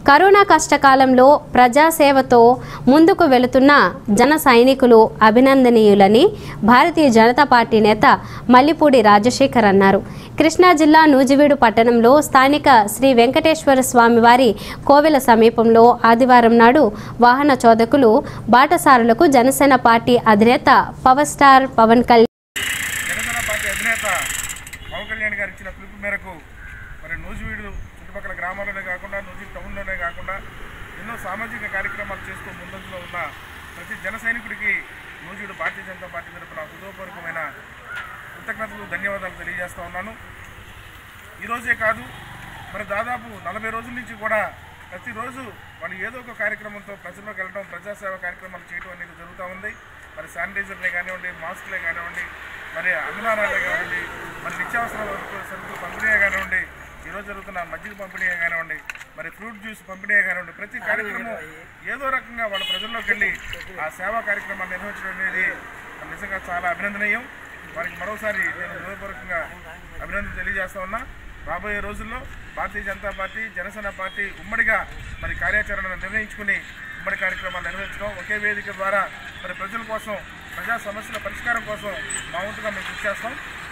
Corona కష్టకాలంలో ప్రజాసేవతో ముందుకు వెళుతున్న జన సైనికులు అభినందనీయులని భారతీయ జనతా పార్టీ నేత మల్లిపూడి రాజశేఖర్ అన్నారు కృష్ణా జిల్లా నూజివీడు పట్టణంలో స్థానిక శ్రీ వెంకటేశ్వర స్వామివారి కోవెల సమీపంలో ఆదివారం నాడు వాహన చోదకులు బాటసారులకు జనసేన పార్టీ అధినేత power star Pawan Kalyan Janasena party అధినేత పవన్ కళ్యాణ్ గారు ఇచ్చిన పిలుపు మేరకు మరి నూజివీడు చుట్టుపక్కల గ్రామాల్లోనే కాకుండా నూజివీడు టౌన్లోనే కాకుండా ఎన్నో సామాజిక కార్యక్రమాలు చేస్తూ ముందంజలో ఉన్న ప్రతి జన సైనికుడికి నూజివీడు భారతీయ జనతా పార్టీ తరఫున హృదయపూర్వకమైన కృతజ్ఞతలు ధన్యవాదాలు తెలియజేస్తా ఉన్నాను ఈరోజే కాదు మరి దాదాపు నలభై రోజుల నుంచి కూడా ప్రతిరోజు వాళ్ళు ఏదో ఒక కార్యక్రమంతో ప్రజల్లోకి వెళ్ళడం ప్రజాసేవ కార్యక్రమాలు చేయడం అనేది జరుగుతూ ఉంది మరి శానిటైజర్లే కానివ్వండి మాస్క్లే కానివ్వండి మరి అన్నదానాలే కానివ్వండి మరి నిత్యావసర వరకు సరుకులు పంపిణీ కానివ్వండి ఈరోజు జరుగుతున్న మజ్జిగ పంపిణీ కానివ్వండి మరి ఫ్రూట్ జ్యూస్ పంపిణీ కానివ్వండి ప్రతి కార్యక్రమం ఏదో రకంగా వాళ్ళ ప్రజల్లోకి వెళ్ళి ఆ సేవా కార్యక్రమాన్ని నిర్వహించడం అనేది నిజంగా చాలా అభినందనీయం వారికి మరోసారి నేను హృదయపూర్వకంగా అభినందన తెలియజేస్తా ఉన్నా రాబోయే రోజుల్లో భారతీయ జనతా పార్టీ జనసేన పార్టీ ఉమ్మడిగా మరి కార్యాచరణను నిర్ణయించుకుని ఉమ్మడి కార్యక్రమాలు నిర్వహించడం ఒకే వేదిక ద్వారా మరి ప్రజల కోసం ప్రజా సమస్యల పరిష్కారం కోసం మా వంతుగా మేము కృషి చేస్తాం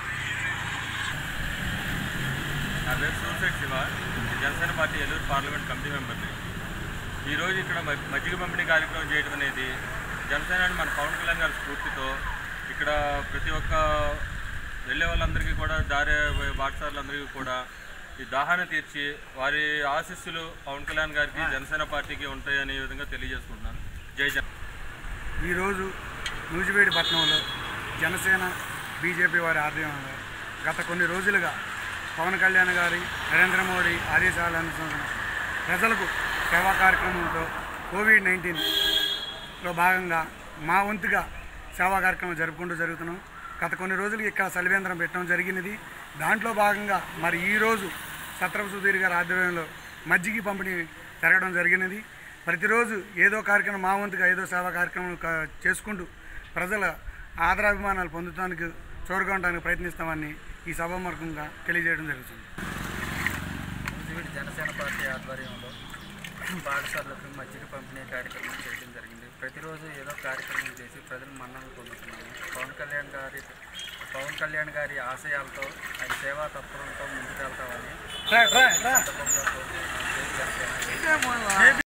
నా పేరు suicide Shiva Janasena party Eluru parliament committee మెంబర్ని ఈరోజు ఇక్కడ మ- మజ్జిగ పంపిణీ కార్యక్రమం చేయడం అనేది జనసేన అని మన పవన్ కళ్యాణ్ గారి స్ఫూర్తితో ఇక్కడ ప్రతి ఒక్క వెళ్ళే వాళ్ళందరికీ కూడా దారి బాటసార్లందరికీ కూడా ఈ దాహాన్ని తీర్చి వారి ఆశీస్సులు పవన్ కళ్యాణ్ గారికి జనసేన పార్టీకి ఉంటాయనే విధంగా తెలియజేసుకుంటున్నాను జై జన్ ఈరోజు నూజివేడి పట్టణంలో జనసేన బీజేపీ వారి ఆధ్వర్యంలో గత కొన్ని రోజులుగా పవన్ కళ్యాణ్ గారి నరేంద్ర మోడీ ఆదేశాల అనుసరణ ప్రజలకు సేవా కార్యక్రమంతో కోవిడ్ నైన్టీన్లో భాగంగా మా వంతుగా సేవా కార్యక్రమం జరుపుకుంటూ జరుగుతున్నాం గత కొన్ని రోజులు ఇక్కడ సలివేంద్రం పెట్టడం జరిగినది దాంట్లో భాగంగా మరి ఈరోజు సత్రపు సుధీర్ గారి ఆధ్వర్యంలో మజ్జిగ పంపిణీ జరగడం జరిగినది ప్రతిరోజు ఏదో కార్యక్రమం మా వంతుగా ఏదో సేవా కార్యక్రమం క- చేసుకుంటూ ప్రజల ఆదరాభిమానాలు పొందడానికి చూరగొనడానికి ప్రయత్నిస్తామని ఈ సభాముఖంగా తెలియజేయడం జరుగుతుంది నూజివీడు జనసేన పార్టీ ఆధ్వర్యంలో పాఠశాలకు మజ్జిగ పంపిణీ కార్యక్రమం చేయడం జరిగింది ప్రతిరోజు ఏదో కార్యక్రమం చేసి ప్రజలు మన్నలు పొందుతున్నాము పవన్ కళ్యాణ్ గారి పవన్ కళ్యాణ్ గారి ఆశయాలతో అది సేవా తత్పరంతో ముందుకెళ్తామని సందర్భంగా కోరుతున్నాను. జై జనసేన.